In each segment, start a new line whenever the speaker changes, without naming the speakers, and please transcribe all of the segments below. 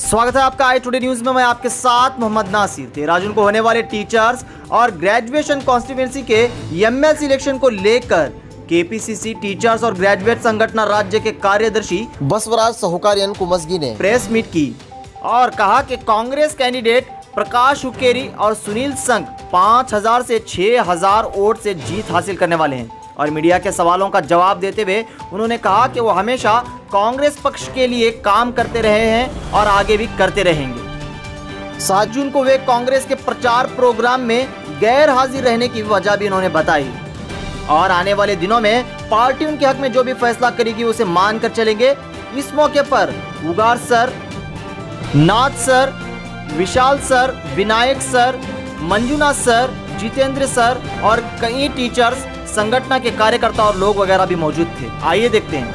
स्वागत है आपका आई टुडे न्यूज में मैं आपके साथ मोहम्मद नासिर तेरह जून को होने वाले टीचर्स और ग्रेजुएशन कॉन्स्टिट्यूंसी के एमएलसी इलेक्शन को लेकर केपीसीसी टीचर्स और ग्रेजुएट संगठन राज्य के कार्यदर्शी
बसवराज सहकारियन कुमसगी ने
प्रेस मीट की और कहा कि कांग्रेस कैंडिडेट प्रकाश हुक्केरी और सुनील संघ 5000 से 6000 वोट से जीत हासिल करने वाले हैं और मीडिया के सवालों का जवाब देते हुए उन्होंने कहा कि वो हमेशा कांग्रेस पक्ष के लिए काम करते रहे हैं और आगे भी करते रहेंगे सात जून को वे कांग्रेस के प्रचार प्रोग्राम में गैर हाजिर रहने की वजह भी उन्होंने बताई और आने वाले दिनों में पार्टी उनके हक में जो भी फैसला करेगी उसे मानकर चलेंगे इस मौके पर Ugar sir Nath sir Vishal sir Vinayak sir Manjunath sir Jitendra sir और कई टीचर्स संगठन के कार्यकर्ता और लोग वगैरह भी मौजूद थे आइए देखते हैं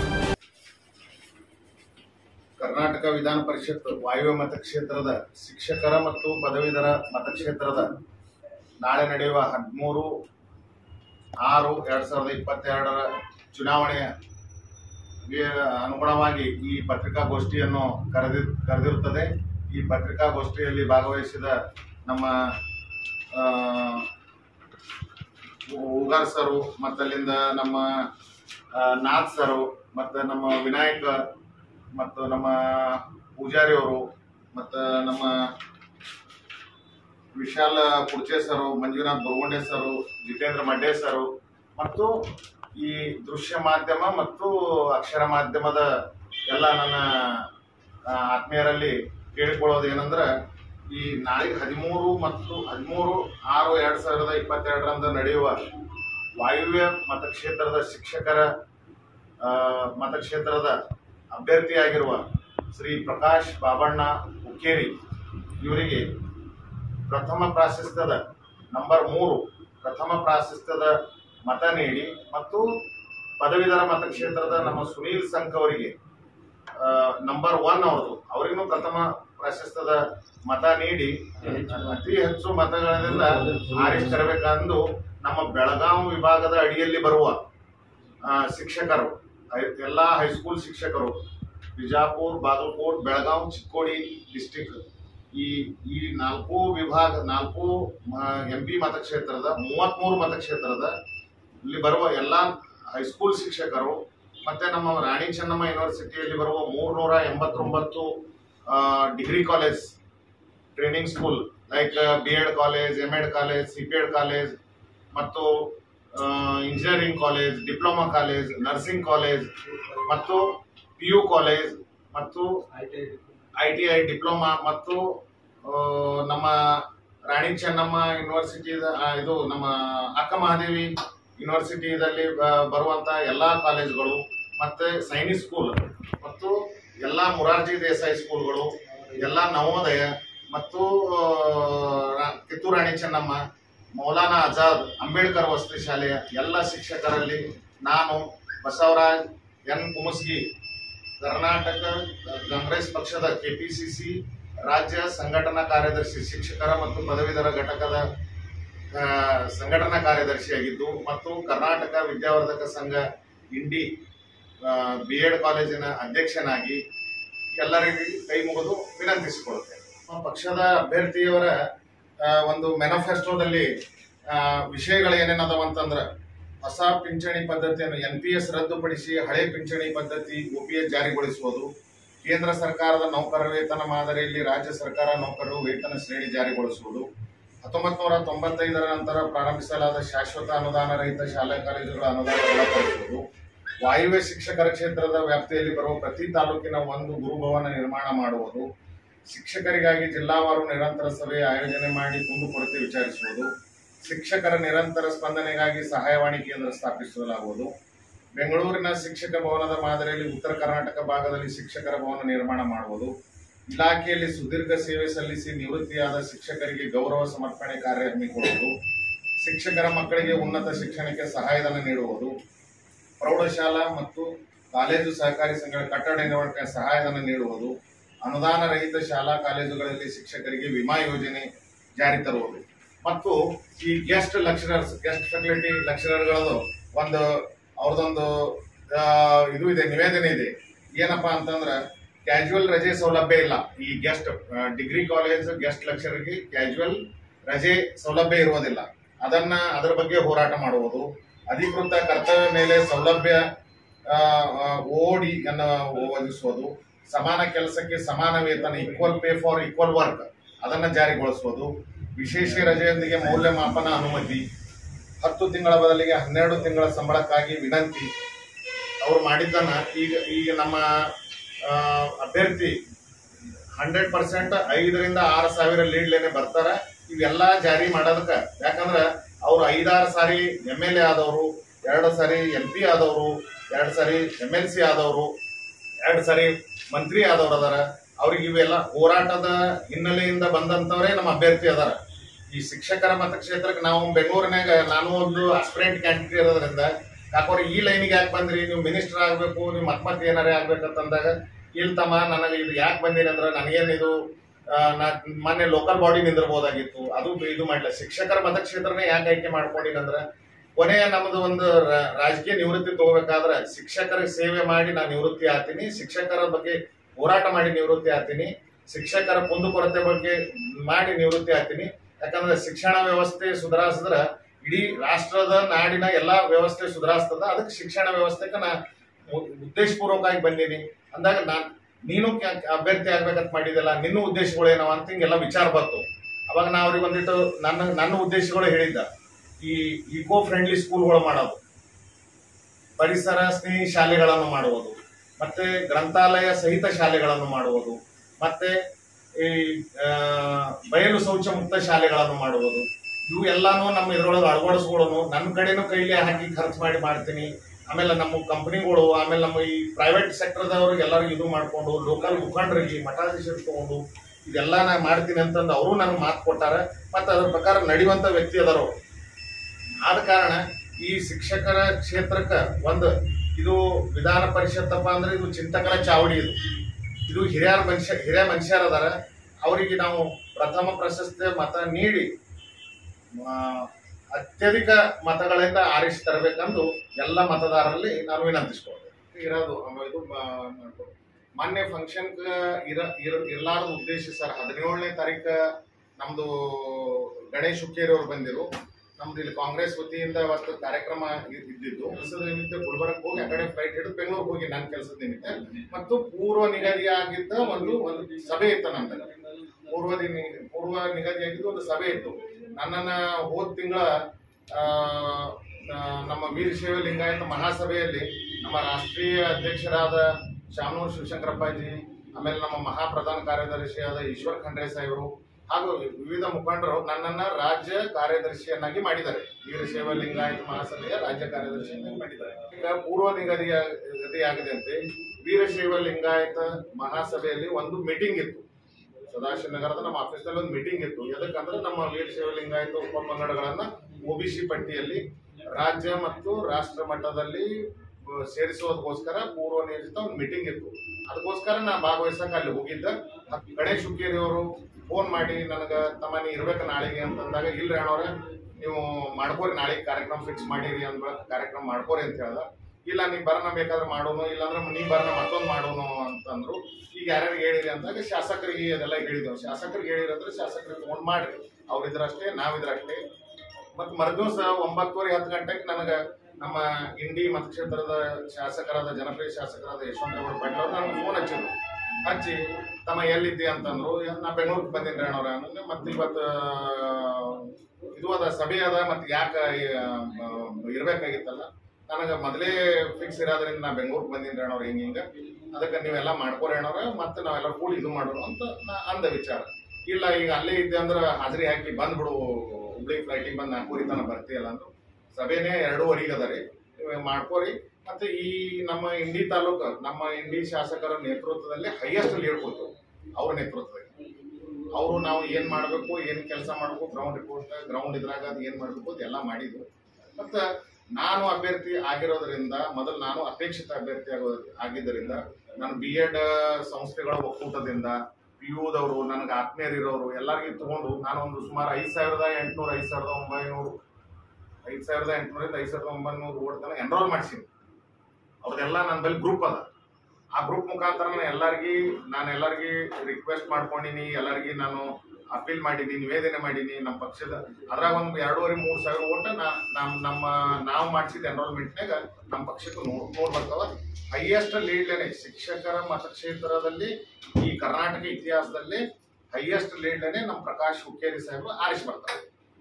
ಕರ್ನಾಟಕ ವಿಧಾನ ಪರಿಷತ್ ವಾಯುವ್ಯ ಮತಕ್ಷೇತ್ರದ ಶಿಕ್ಷಕರ ಮತ್ತು ಪದವೀಧರ ಮತಕ್ಷೇತ್ರದ ನಾಳೆ ನಡೆಯುವ ಹದಿಮೂರು ಆರು ಎರಡ್ ಸಾವಿರದ ಇಪ್ಪತ್ತೆರಡರ ಚುನಾವಣೆಯ ಗೆ ಅನುಗುಣವಾಗಿ ಈ ಪತ್ರಿಕಾಗೋಷ್ಠಿಯನ್ನು ಕರೆದಿ ಕರೆದಿರುತ್ತದೆ ಈ ಪತ್ರಿಕಾಗೋಷ್ಠಿಯಲ್ಲಿ ಭಾಗವಹಿಸಿದ ನಮ್ಮ ಆ, ಉಗಾರ್ ಸರು ಮತ್ತಲ್ಲಿಂದ ನಮ್ಮ ಆ, ನಾಥ್ ಸರು ಮತ್ತು ನಮ್ಮ ವಿನಾಯಕ ಮತ್ತು ನಮ್ಮ ಪೂಜಾರಿ ಅವರು ಮತ್ತು ನಮ್ಮ ವಿಶಾಲ ಕುರ್ಚೆ ಸರು ಮಂಜುನಾಥ್ ಬುರ್ಗುಂಡೆ ಸರು ಜಿತೇಂದ್ರ ಮಡ್ಡೆ ಸರು ಮತ್ತು ಈ ದೃಶ್ಯ ಮಾಧ್ಯಮ ಮತ್ತು ಅಕ್ಷರ ಮಾಧ್ಯಮದ ಎಲ್ಲ ನನ್ನ ಆ, ಆತ್ಮೀಯರಲ್ಲಿ ಕೇಳಿಕೊಳ್ಳೋದು ಏನಂದ್ರೆ ಈ ನಾಳೆ ಹದಿಮೂರು ಮತ್ತು ಹದಿಮೂರು ಆರು ಎರಡ್ ಸಾವಿರದ ಇಪ್ಪತ್ತೆರಡರಂದು ನಡೆಯುವ ವಾಯುವ್ಯ ಮತಕ್ಷೇತ್ರದ ಶಿಕ್ಷಕರ ಆ, ಮತಕ್ಷೇತ್ರದ ಅಭ್ಯರ್ಥಿಯಾಗಿರುವ ಶ್ರೀ ಪ್ರಕಾಶ್ ಬಾಬಣ್ಣ ಹುಕ್ಕೇರಿ ಇವರಿಗೆ ಪ್ರಥಮ ಪ್ರಾಶಸ್ತ್ಯದ ನಂಬರ್ ಮೂರು ಪ್ರಥಮ ಪ್ರಾಶಸ್ತ್ಯದ ಮತ ನೀಡಿ ಮತ್ತು ಪದವೀಧರ ಮತಕ್ಷೇತ್ರದ ನಮ್ಮ ಸುನೀಲ್ ಸಂಕ್ ಅವರಿಗೆ ನಂಬರ್ ಒನ್ ಅವ್ರದ್ದು ಅವರಿಗೂ ಪ್ರಥಮ ಪ್ರಾಶಸ್ತ್ಯದ ಮತ ನೀಡಿ ಅತಿ ಹೆಚ್ಚು ಮತಗಳಿಂದ ಆರಿಸ್ತರಬೇಕೆಂದು ನಮ್ಮ ಬೆಳಗಾವಿ ವಿಭಾಗದ ಅಡಿಯಲ್ಲಿ ಬರುವ ಆ, ಶಿಕ್ಷಕರು ಐ- ಎಲ್ಲಾ ಹೈಸ್ಕೂಲ್ ಶಿಕ್ಷಕರು ಬಿಜಾಪುರ್ ಬಾಗಲಕೋಟ್ ಬೆಳಗಾವಿ ಚಿಕ್ಕೋಡಿ ಡಿಸ್ಟಿಕ್ ಈ ಈ ನಾಲ್ಕು ವಿಭಾಗ ನಾಲ್ಕು ಎಂ ಪಿ ಮತಕ್ಷೇತ್ರದ ಮೂವತ್ಮೂರು ಮತಕ್ಷೇತ್ರದ ಇಲ್ಲಿ ಬರುವ ಎಲ್ಲಾ ಹೈಸ್ಕೂಲ್ ಶಿಕ್ಷಕರು ಮತ್ತೆ ನಮ್ಮ ರಾಣಿ ಚೆನ್ನಮ್ಮ ಯೂನಿವರ್ಸಿಟಿಯಲ್ಲಿ ಬರುವ ಮೂರ್ನೂರ ಎಂಬತ್ತೊಂಬತ್ತು degree college training school like B Ed college M Ed college C P Ed college ಮತ್ತು engineering college diploma college nursing college ಮತ್ತು ಪಿ ಯು ಕಾಲೇಜ್ ಮತ್ತು ಐ ಟಿ ಐ ಡಿಪ್ಲೊಮಾ ಮತ್ತು ಆ, ನಮ್ಮ ರಾಣಿ ಚೆನ್ನಮ್ಮ ಯೂನಿವರ್ಸಿಟಿ ಇದು ನಮ್ಮ ಅಕ್ಕ ಮಹಾದೇವಿ ಯೂನಿವರ್ಸಿಟಿದಲ್ಲಿ ಬ- ಬರುವಂತ ಎಲ್ಲಾ ಕಾಲೇಜ್ಗಳು ಮತ್ತೆ ಸೈನಿಕ್ ಸ್ಕೂಲ್ ಮತ್ತು ಎಲ್ಲಾ ಮುರಾರ್ಜಿ ದೇಸಾಯಿ ಸ್ಕೂಲ್ಗಳು ಎಲ್ಲಾ ನವೋದಯ ಮತ್ತು ಆ, ರಾ- ಕಿತ್ತೂರು ರಾಣಿ ಚೆನ್ನಮ್ಮ ಮೌಲಾನಾ ಆಜಾದ್ ಅಂಬೇಡ್ಕರ್ ವಸತಿ ಶಾಲೆಯ ಎಲ್ಲ ಶಿಕ್ಷಕರಲ್ಲಿ ನಾನು ಬಸವರಾಜ್ ಎನ್ ಕುಮಸ್ಗಿ ಕರ್ನಾಟಕ ಕಾಂಗ್ರೆಸ್ ಪಕ್ಷದ ಕೆಪಿಸಿಸಿ ರಾಜ್ಯ ಸಂಘಟನಾ ಕಾರ್ಯದರ್ಶಿ ಶಿಕ್ಷಕರ ಮತ್ತು ಪದವೀಧರ ಘಟಕದ ಆ, ಸಂಘಟನಾ ಕಾರ್ಯದರ್ಶಿಯಾಗಿದ್ದು ಮತ್ತು ಕರ್ನಾಟಕ ವಿದ್ಯಾವರ್ಧಕ ಸಂಘ ಇಂಡಿ ಬಿ ಎಡ್ ಕಾಲೇಜಿನ ಅಧ್ಯಕ್ಷನಾಗಿ ಎಲ್ಲರಿಗೂ ಕೈ ಮುಗಿದು ವಿನಂತಿಸಿಕೊಳ್ಳುತ್ತೇನೆ ನಮ್ಮ ಪಕ್ಷದ ಅಭ್ಯರ್ಥಿಯವರ ಆ, ಒಂದು ಮ್ಯಾನಿಫೆಸ್ಟೋದಲ್ಲಿ ಆ, ವಿಷಯಗಳು ಏನೇನದಾವ ಅಂತಂದ್ರೆ ಹೊಸ ಪಿಂಚಣಿ ಪದ್ಧತಿಯನ್ನು ಎನ್ ಪಿ ಎಸ್ ರದ್ದುಪಡಿಸಿ ಹಳೆ ಪಿಂಚಣಿ ಪದ್ಧತಿ ಒ ಪಿ ಎಸ್ ಜಾರಿಗೊಳಿಸುವುದು ಕೇಂದ್ರ ಸರ್ಕಾರದ ನೌಕರರ ವೇತನ ಮಾದರಿಯಲ್ಲಿ ರಾಜ್ಯ ಸರ್ಕಾರ ನೌಕರರು ವೇತನ ಶ್ರೇಣಿ ಜಾರಿಗೊಳಿಸುವುದು ಹತ್ತೊಂಬತ್ತು ನೂರ ತೊಂಬತ್ತೈದರ ನಂತರ ಪ್ರಾರಂಭಿಸಲಾದ ಶಾಶ್ವತ ಅನುದಾನ ರಹಿತ ಶಾಲಾ ಕಾಲೇಜುಗಳ ಅನುದಾನ ಒಳಪಡಿಸುವುದು ವಾಯುವ್ಯ ಶಿಕ್ಷಕರ ಕ್ಷೇತ್ರದ ವ್ಯಾಪ್ತಿಯಲ್ಲಿ ಬರುವ ಪ್ರತಿ ತಾಲೂಕಿನ ಒಂದು ಗುರುಭವನ ನಿರ್ಮಾಣ ಮಾಡುವುದು ಶಿಕ್ಷಕರಿಗಾಗಿ ಜಿಲ್ಲಾವಾರು ನಿರಂತರ ಸಭೆ ಆಯೋಜನೆ ಮಾಡಿ ಕುಂದುಕೊರತೆ ವಿಚಾರಿಸುವುದು ಶಿಕ್ಷಕರ ನಿರಂತರ ಸ್ಪಂದನೆಗಾಗಿ ಸಹಾಯವಾಣಿ ಕೇಂದ್ರ ಸ್ಥಾಪಿಸಲಾಗುವುದು ಬೆಂಗಳೂರಿನ ಶಿಕ್ಷಕ ಭವನದ ಮಾದರಿಯಲ್ಲಿ ಉತ್ತರ ಕರ್ನಾಟಕ ಭಾಗದಲ್ಲಿ ಶಿಕ್ಷಕರ ಭವನ ನಿರ್ಮಾಣ ಮಾಡುವುದು ಇಲಾಖೆಯಲ್ಲಿ ಸುದೀರ್ಘ ಸೇವೆ ಸಲ್ಲಿಸಿ ನಿವೃತ್ತಿಯಾದ ಶಿಕ್ಷಕರಿಗೆ ಗೌರವ ಸಮರ್ಪಣೆ ಕಾರ್ಯ ಹಮ್ಮಿಕೊಳ್ಳುವುದು ಶಿಕ್ಷಕರ ಮಕ್ಕಳಿಗೆ ಉನ್ನತ ಶಿಕ್ಷಣಕ್ಕೆ ಸಹಾಯಧನ ನೀಡುವುದು ಪ್ರೌಢಶಾಲಾ ಮತ್ತು ಕಾಲೇಜು ಸಹಕಾರಿ ಸಂಘಗಳ ಕಟ್ಟಡ ನಿರ್ವಹಣೆ ಸಹಾಯಧನ ನೀಡುವುದು ಅನುದಾನ ರಹಿತ ಶಾಲಾ ಕಾಲೇಜುಗಳಲ್ಲಿ ಶಿಕ್ಷಕರಿಗೆ ವಿಮಾ ಯೋಜನೆ ಜಾರಿ ತರುವುದು ಮತ್ತು ಈ ಗೆಸ್ಟ್ ಲೆಕ್ಚರರ್ಸ್ ಗೆಸ್ಟ್ ಫ್ಯಾಕಲ್ಟಿ ಲೆಕ್ಚರರ್ಗಳದು ಒಂದು ಅವ್ರದೊಂದು ಆ, ಇದು ಇದೆ ನಿವೇದನೆ ಇದೆ ಏನಪ್ಪಾ ಅಂತಂದ್ರ ಕ್ಯಾಶುವಲ್ ರಜೆ ಸೌಲಭ್ಯ ಇಲ್ಲ ಈ ಗೆಸ್ಟ್ ಡಿಗ್ರಿ ಕಾಲೇಜ್ ಗೆಸ್ಟ್ ಲೆಕ್ಚರ್ಗೆ ಕ್ಯಾಶುವಲ್ ರಜೆ ಸೌಲಭ್ಯ ಇರುವುದಿಲ್ಲ ಅದನ್ನ ಅದರ ಬಗ್ಗೆ ಹೋರಾಟ ಮಾಡುವುದು ಅಧಿಕೃತ ಕರ್ತವ್ಯ ಮೇಲೆ ಸೌಲಭ್ಯ ಆ, ಆ, ಓಡಿ ಅನ್ನು ಒದಗಿಸುವುದು ಸಮಾನ ಕೆಲಸಕ್ಕೆ ಸಮಾನ ವೇತನ equal pay for equal work ಅದನ್ನು ಜಾರಿಗೊಳಿಸುವುದು ವಿಶೇಷ ರಜೆಯೊಂದಿಗೆ ಮೌಲ್ಯಮಾಪನ ಅನುಮತಿ ಹತ್ತು ತಿಂಗಳ ಬದಲಿಗೆ ಹನ್ನೆರಡು ತಿಂಗಳ ಸಂಬಳಕ್ಕಾಗಿ ವಿನಂತಿ ಅವ್ರು ಮಾಡಿದ್ದನ್ನ ಈಗ ಈಗ ನಮ್ಮ ಆ, ಅಭ್ಯರ್ಥಿ ಹಂಡ್ರೆಡ್ ಪರ್ಸೆಂಟ್ ಐದರಿಂದ ಆರು ಸಾವಿರ ಲೀಡ್ಲೇನೆ ಬರ್ತಾರ ಇವೆಲ್ಲ ಜಾರಿ ಮಾಡೋದಕ್ಕ ಯಾಕಂದ್ರ ಅವ್ರು ಐದಾರು ಸಾರಿ ಎಮ್ ಎಲ್ ಎ ಆದವರು ಎರಡು ಸಾರಿ ಎಂ ಪಿ ಆದವರು ಎರಡು ಸಾರಿ ಎಮ್ ಎಲ್ ಸಿ ಆದವರು ಎರಡು ಸಾರಿ ಮಂತ್ರಿ ಆದವ್ರು ಅದಾರ ಅವ್ರಿಗೆ ಇವೆಲ್ಲ ಹೋರಾಟದ ಹಿನ್ನೆಲೆಯಿಂದ ಬಂದಂತವರೇ ನಮ್ಮ ಅಭ್ಯರ್ಥಿ ಅದಾರ ಈ ಶಿಕ್ಷಕರ ಮತಕ್ಷೇತ್ರಕ್ಕೆ ನಾವು ಬೆಂಗಳೂರಿನಾಗ ನಾನು ಒಂದು ಅಸ್ಪಿರೆಂಟ್ ಕ್ಯಾಂಡಿಡೇಟ್ ಇರೋದ್ರಿಂದ ಕಾಕೋರಿ ಈ ಲೈನಿಗೆ ಯಾಕೆ ಬಂದ್ರಿ ನೀವು ಮಿನಿಸ್ಟರ್ ಆಗಬೇಕು ನೀವು ಮತ್ ಮತ್ತೆ ಏನಾರೇ ಆಗ್ಬೇಕಂತಂದಾಗ ಇಲ್ತಮ್ಮ ನನಗೆ ಇದು ಯಾಕೆ ಬಂದಿರಿ ಅಂದ್ರೆ ನನಗೇನಿದು ಆ, ನಾ ಮೊನ್ನೆ ಲೋಕಲ್ ಬಾಡಿ ನಿಂದಿರ್ಬೋದಾಗಿತ್ತು ಅದು ಇದು ಮಾಡಲಿಲ್ಲ ಶಿಕ್ಷಕರ ಮತಕ್ಷೇತ್ರನೇ ಯಾಕೆ ಆಯ್ಕೆ ಮಾಡ್ಕೊಂಡಿಲ್ಲ ಅಂದ್ರೆ ಕೊನೆಯ ನಮ್ದು ಒಂದು ರ- ರಾಜಕೀಯ ನಿವೃತ್ತಿ ತಗೋಬೇಕಾದ್ರೆ ಶಿಕ್ಷಕರ ಸೇವೆ ಮಾಡಿ ನಾನು ನಿವೃತ್ತಿ ಆಗ್ತೀನಿ ಶಿಕ್ಷಕರ ಬಗ್ಗೆ ಹೋರಾಟ ಮಾಡಿ ನಿವೃತ್ತಿ ಆಗ್ತೀನಿ ಶಿಕ್ಷಕರ ಕುಂದುಕೊರತೆ ಬಗ್ಗೆ ಮಾಡಿ ನಿವೃತ್ತಿ ಆಗ್ತೀನಿ ಯಾಕಂದ್ರೆ ಶಿಕ್ಷಣ ವ್ಯವಸ್ಥೆ ಸುಧಾರಿಸಿದ್ರ ಇಡೀ ರಾಷ್ಟ್ರದ ನಾಡಿನ ಎಲ್ಲಾ ವ್ಯವಸ್ಥೆ ಸುಧಾರಿಸ್ತದ ಅದಕ್ಕೆ ಶಿಕ್ಷಣ ವ್ಯವಸ್ಥೆಗೆ ನಾ ಉ- ಉದ್ದೇಶಪೂರ್ವಕವಾಗಿ ಬಂದೀನಿ ಅಂದಾಗ ನಾನ್ ನೀನು ಕ್ಯಾ- ಅಭ್ಯರ್ಥಿ ಆಗ್ಬೇಕಂತ ಮಾಡಿದೆಲ್ಲ ನಿನ್ನ ಉದ್ದೇಶಗಳು ಏನವ ಅಂತ ಹಿಂಗೆಲ್ಲ ವಿಚಾರ ಬಂತು ಅವಾಗ ನಾ ಅವ್ರಿಗೆ ಒಂದಿಟ್ಟು ನನ್ನ ನನ್ನ ಉದ್ದೇಶಗಳು ಹೇಳಿದ್ದ ಈ ಇಕೋ ಫ್ರೆಂಡ್ಲಿ ಸ್ಕೂಲ್ಗಳು ಮಾಡೋದು ಪರಿಸರ ಸ್ನೇಹಿ ಶಾಲೆಗಳನ್ನು ಮಾಡುವುದು ಮತ್ತೆ ಗ್ರಂಥಾಲಯ ಸಹಿತ ಶಾಲೆಗಳನ್ನು ಮಾಡುವುದು ಮತ್ತೆ ಈ ಆ, ಬಯಲು ಶೌಚ ಮುಕ್ತ ಶಾಲೆಗಳನ್ನು ಮಾಡುವುದು ಇವು ಎಲ್ಲಾನು ನಮ್ಮ ಇದ್ರೊಳಗೆ ಅಳವಡಿಸ್ಕೊಳ್ಳೋನು ನನ್ನ ಕಡೆನೂ ಕೈಲಿ ಹಾಕಿ ಖರ್ಚು ಮಾಡಿ ಮಾಡ್ತೀನಿ ಆಮೇಲೆ ನಮ್ಮ ಕಂಪನಿಗಳು ಆಮೇಲೆ ನಮ್ಮ ಈ ಪ್ರೈವೇಟ್ ಸೆಕ್ಟರ್ದವ್ರಿಗೆ ಎಲ್ಲರಿಗೂ ಇದು ಮಾಡ್ಕೊಂಡು ಲೋಕಲ್ ಮುಖಂಡರಿಗೆ ಮಠಾಧೀಶರು ತಗೊಂಡು ಇದೆಲ್ಲ ನಾ ಮಾಡ್ತೀನಿ ಅಂತಂದು ಅವರು ನನಗೆ ಮಾತು ಕೊಟ್ಟಾರ ಮತ್ತು ಅದ್ರ ಪ್ರಕಾರ ನಡೆಯುವಂಥ ವ್ಯಕ್ತಿ ಅದಾರ ಅವ್ರು. ಆದ ಕಾರಣ ಈ ಶಿಕ್ಷಕರ ಕ್ಷೇತ್ರಕ್ಕೆ ಒಂದು ಇದು ವಿಧಾನ ಪರಿಷತ್ತಪ್ಪ ಅಂದ್ರೆ ಇದು ಚಿಂತಕರ ಚಾವಡಿ ಇದು ಇದು ಹಿರಿಯರ ಮನುಷ್ಯ ಹಿರಿಯ ಮನುಷ್ಯರ ಅದಾರ ಅವರಿಗೆ ನಾವು ಪ್ರಥಮ ಪ್ರಶಸ್ತಿ ಮತ ನೀಡಿ ಆ, ಅತ್ಯಧಿಕ ಮತಗಳಿಂದ ಆರಿಸಿ ತರಬೇಕೆಂದು ಎಲ್ಲ ಮತದಾರರಲ್ಲಿ ನಾನು ವಿನಂತಿಸ್ಕೊಳ್ತೇನೆ ಇರೋದು ಆಮೇಲೆ ಇದು ಬ- ಮಾಡ್ಕೊಂಡು. ಮೊನ್ನೆ ಫಂಕ್ಷನ್ ಇರ ಇರ- ಇರ್ಲಾರ್ದ ಉದ್ದೇಶ ಸರ್ ಹದಿನೇಳನೇ ತಾರೀಕ ನಮ್ದು ಗಣೇಶ್ ಹುಕ್ಕೇರಿ ಅವ್ರು ಬಂದಿರು ನಮ್ದು ಇಲ್ಲಿ ಕಾಂಗ್ರೆಸ್ ವತಿಯಿಂದ ಅವತ್ತು ಕಾರ್ಯಕ್ರಮ ಇದ್- ಇದ್ದಿದ್ದು ಕೆಲಸದ ನಿಮಿತ್ತ ಗುಲ್ಬರ್ಗಕ್ಕೆ ಹೋಗಿ ಆ ಕಡೆ ಫ್ಲೈಟ್ ಹಿಡಿದು ಬೆಂಗಳೂರಿಗೆ ಹೋಗಿ ನನ್ನ ಕೆಲಸದ ನಿಮಿತ್ತ ಮತ್ತು ಪೂರ್ವ ನಿಗದಿಯಾಗಿದ್ದ ಒಂದು ಒಂದು ಸಭೆ ಇತ್ತು ನಂತರ ಪೂರ್ವ ನಿ- ಪೂರ್ವ ನಿಗದಿಯಾಗಿದ್ದು ಒಂದು ಸಭೆ ಇತ್ತು ನನ್ನನ್ನ ಹೋದ ತಿಂಗಳ ನಮ್ಮ ವೀರಶೈವ ಲಿಂಗಾಯತ ಮಹಾಸಭೆಯಲ್ಲಿ ನಮ್ಮ ರಾಷ್ಟ್ರೀಯ ಅಧ್ಯಕ್ಷರಾದ ಶಾಮನೂರ್ ಶಿವಶಂಕರಪ್ಪಾಜಿ ಆಮೇಲೆ ನಮ್ಮ ಮಹಾಪ್ರಧಾನ ಕಾರ್ಯದರ್ಶಿಯಾದ ಈಶ್ವರ್ ಖಂಡ್ರೆ ಸಾಹೇಬರು ಹಾಗೂ ವಿವಿಧ ಮುಖಂಡರು ನನ್ನನ್ನ ರಾಜ್ಯ ಕಾರ್ಯದರ್ಶಿಯನ್ನಾಗಿ ಮಾಡಿದ್ದಾರೆ ವೀರಶೈವ ಲಿಂಗಾಯತ ಮಹಾಸಭೆಯ ರಾಜ್ಯ ಕಾರ್ಯದರ್ಶಿಯನ್ನಾಗಿ ಮಾಡಿದ್ದಾರೆ ಈಗ ಪೂರ್ವ ನಿಗದಿಯ ನಿಗದಿಯಾಗದಂತೆ ವೀರಶೈವ ಲಿಂಗಾಯತ ಮಹಾಸಭೆಯಲ್ಲಿ ಒಂದು ಮೀಟಿಂಗ್ ಇತ್ತು ಸದಾಶಿವ ನಗರದ ನಮ್ಮ ಆಫೀಸ್ನಲ್ಲಿ ಒಂದು ಮೀಟಿಂಗ್ ಇತ್ತು ಎದಕ್ಕಂದ್ರೆ ನಮ್ಮ ವೀರಶೈವ ಲಿಂಗಾಯತ ಉಪ ಪಂಗಡಗಳನ್ನ ಒಬಿಸಿ ಪಟ್ಟಿಯಲ್ಲಿ ರಾಜ್ಯ ಮತ್ತು ರಾಷ್ಟ್ರ ಮಟ್ಟದಲ್ಲಿ ಆ, ಸೇರಿಸೋದಕ್ಕೋಸ್ಕರ ಪೂರ್ವ ನಿಯೋಜಿತ ಒಂದು ಮೀಟಿಂಗ್ ಇತ್ತು ಅದಕ್ಕೋಸ್ಕರ ನಾ ಭಾಗವಹಿಸಕ್ಕೆ ಅಲ್ಲಿ ಹೋಗಿದ್ದೆ ಅದ್ ಗಣೇಶ್ ಹುಕ್ಕೇರಿ ಅವರು ಫೋನ್ ಮಾಡಿ ನನಗೆ ತಮ್ಮ ನೀ ಇರ್ಬೇಕು ನಾಳೆಗೆ ಅಂತಂದಾಗ ಇಲ್ರಿ ಅಣ್ಣವ್ರೆ ನೀವು ಮಾಡ್ಕೋರಿ ನಾಳೆಗೆ ಕಾರ್ಯಕ್ರಮ ಫಿಕ್ಸ್ ಮಾಡಿರಿ ಅಂದ ಕಾರ್ಯಕ್ರಮ ಮಾಡ್ಕೋರಿ ಅಂತ ಹೇಳ್ದ ಇಲ್ಲ ನೀ ಬರೋಣ ಬೇಕಾದ್ರೆ ಮಾಡೋನು ಇಲ್ಲಾಂದ್ರೆ ನೀ ಬರೋಣ ಮತ್ತೊಂದು ಮಾಡೋನು ಅಂತಂದ್ರು ಈಗ ಯಾರ್ಯಾರಿಗೆ ಹೇಳಿರಿ ಅಂದಾಗ ಶಾಸಕರಿಗೆ ಅದೆಲ್ಲ ಹೇಳಿದೆವು ಶಾಸಕರಿಗೆ ಹೇಳಿರಿ ಅಂದ್ರೆ ಶಾಸಕರಿಗೆ ತಗೊಂಡ್ ಮಾಡ್ರಿ ಅವ್ರಿದ್ರಷ್ಟೇ ನಾವಿದ್ರಷ್ಟೇ ಮತ್ತು ಮರುದಿವಸ ಒಂಬತ್ತುವರೆ ಹತ್ತು ಗಂಟೆಗೆ ನನಗೆ ನಮ್ಮ ಇಂಡಿ ಮತಕ್ಷೇತ್ರದ ಶಾಸಕರಾದ ಜನಪ್ರಿಯ ಶಾಸಕರಾದ ಯಶವಂತಗೌಡ ಪಾಟೀಲ್ ಅವರು ನನಗೆ ಫೋನ್ ಹಚ್ಚಿದ್ರು ಹಚ್ಚಿ ತಮ್ಮ ಎಲ್ಲಿದ್ದೆ ಅಂತಂದ್ರು ನಾ ಬೆಂಗಳೂರಿಗೆ ಬಂದೇನ್ರಿ ಅಣ್ಣವ್ರ ಅಂದ್ರೆ ಮತ್ತೆ ಇವತ್ತು ಇದು ಅದ ಸಭೆ ಅದ ಮತ್ತೆ ಯಾಕೆ ಇರ್ಬೇಕಾಗಿತ್ತಲ್ಲ ನನಗೆ ಮೊದಲೇ ಫಿಕ್ಸ್ ಇರೋದ್ರಿಂದ ನಾ ಬೆಂಗಳೂರಿಗೆ ಬಂದಿನ್ರಿ ಅಣ್ಣವ್ರ ಹಿಂಗ ಹಿಂಗ ಅದಕ್ಕೆ ನೀವೆಲ್ಲ ಮಾಡ್ಕೋರಿ ಅಣ್ಣವ್ರ ಮತ್ತೆ ನಾವೆಲ್ಲ ಕೂಡಿ ಇದು ಮಾಡೋಣ ಅಂತ ನಾ ಅಂದ ವಿಚಾರ ಇಲ್ಲ ಈಗ ಅಲ್ಲೇ ಇದ್ದೆ ಅಂದ್ರೆ ಹಾಜರಿ ಹಾಕಿ ಬಂದ್ಬಿಡು ಹುಬ್ಳಿ ಫ್ಲೈಟಿಗೆ ಬಂದು ನಾಲ್ಕೂವರೆ ತನಕ ಬರ್ತೀಯಲ್ಲ ಅಂದ್ರು ಸಭೆನೇ ಎರಡೂವರೆಗೆ ಅದ ರೀ ನೀವು ಮಾಡ್ಕೋರಿ ಮತ್ತೆ ಈ ನಮ್ಮ ಇಂಡಿ ತಾಲೂಕು ನಮ್ಮ ಇಂಡಿ ಶಾಸಕರ ನೇತೃತ್ವದಲ್ಲಿ ಹೈಯೆಸ್ಟ್ ಲೀಡ್ ಕೊಡ್ತು ಅವ್ರ ನೇತೃತ್ವದಲ್ಲಿ ಅವರು ನಾವು ಏನ್ ಮಾಡಬೇಕು ಏನ್ ಕೆಲಸ ಮಾಡಬೇಕು ಗ್ರೌಂಡ್ ರಿಪೋರ್ಟ್ ಗ್ರೌಂಡ್ ಇದ್ರಾಗ ಅದು ಏನ್ ಮಾಡಬೇಕು ಅದೆಲ್ಲ ಮಾಡಿದ್ವು ಮತ್ತು ನಾನು ಅಭ್ಯರ್ಥಿ ಆಗಿರೋದ್ರಿಂದ ಮೊದಲು ನಾನು ಅಪೇಕ್ಷಿತ ಅಭ್ಯರ್ಥಿ ಆಗೋ ಆಗಿದ್ದರಿಂದ ನಾನು ಬಿ ಎಡ್ ಸಂಸ್ಥೆಗಳ ಒಕ್ಕೂಟದಿಂದ ಪಿ ಯುದವರು ನನಗೆ ಆತ್ಮೀಯರಿರೋರು ಎಲ್ಲರಿಗೂ ತಗೊಂಡು ನಾನು ಒಂದು ಸುಮಾರು ಐದು ಸಾವಿರದ ಎಂಟುನೂರು ಐದು ಸಾವಿರದ ಒಂಬೈನೂರು ಐದು ಸಾವಿರದ ಎಂಟುನೂರಿಂದ ಐದು ಸಾವಿರದ ಒಂಬೈನೂರು ಓಟ್ ತನಕ ಎನ್ರೋಲ್ ಮಾಡಿಸಿನಿ ಅವ್ರದ್ದೆಲ್ಲ ನನ್ನ ಬಳಿ ಗ್ರೂಪ್ ಅದ ಆ ಗ್ರೂಪ್ ಮುಖಾಂತರ ನಾನು ಎಲ್ಲರಿಗಿ ನಾನು ಎಲ್ಲರಿಗಿ ರಿಕ್ವೆಸ್ಟ್ ಮಾಡ್ಕೊಂಡಿನಿ ಎಲ್ಲರಿಗಿ ನಾನು ಅಪೀಲ್ ಮಾಡೀನಿ ನಿವೇದನೆ ಮಾಡೀನಿ ನಮ್ಮ ಪಕ್ಷದ ಅದ್ರಾಗ ಒಂದು ಎರಡೂವರೆ ಮೂರು ಸಾವಿರ ಓಟ ನಾ ನಮ್ಮ ನಮ್ಮ ನಾವು ಮಾಡಿಸಿದ ಎನ್ರೋಲ್ಮೆಂಟ್ನಾಗ ನಮ್ಮ ಪಕ್ಷಕ್ಕೆ ನೂರು ನೂರು ಬರ್ತಾವ ಹೈಯೆಸ್ಟ್ ಲೀಡ್ಲೇನೆ ಶಿಕ್ಷಕರ ಮತಕ್ಷೇತ್ರದಲ್ಲಿ ಈ ಕರ್ನಾಟಕ ಇತಿಹಾಸದಲ್ಲಿ ಹೈಯೆಸ್ಟ್ ಲೀಡ್ಲೇನೆ ನಮ್ಮ ಪ್ರಕಾಶ್ ಹುಕ್ಕೇರಿ ಸಾಹೇಬರು ಆರಿಸಿ ಬರ್ತಾರೆ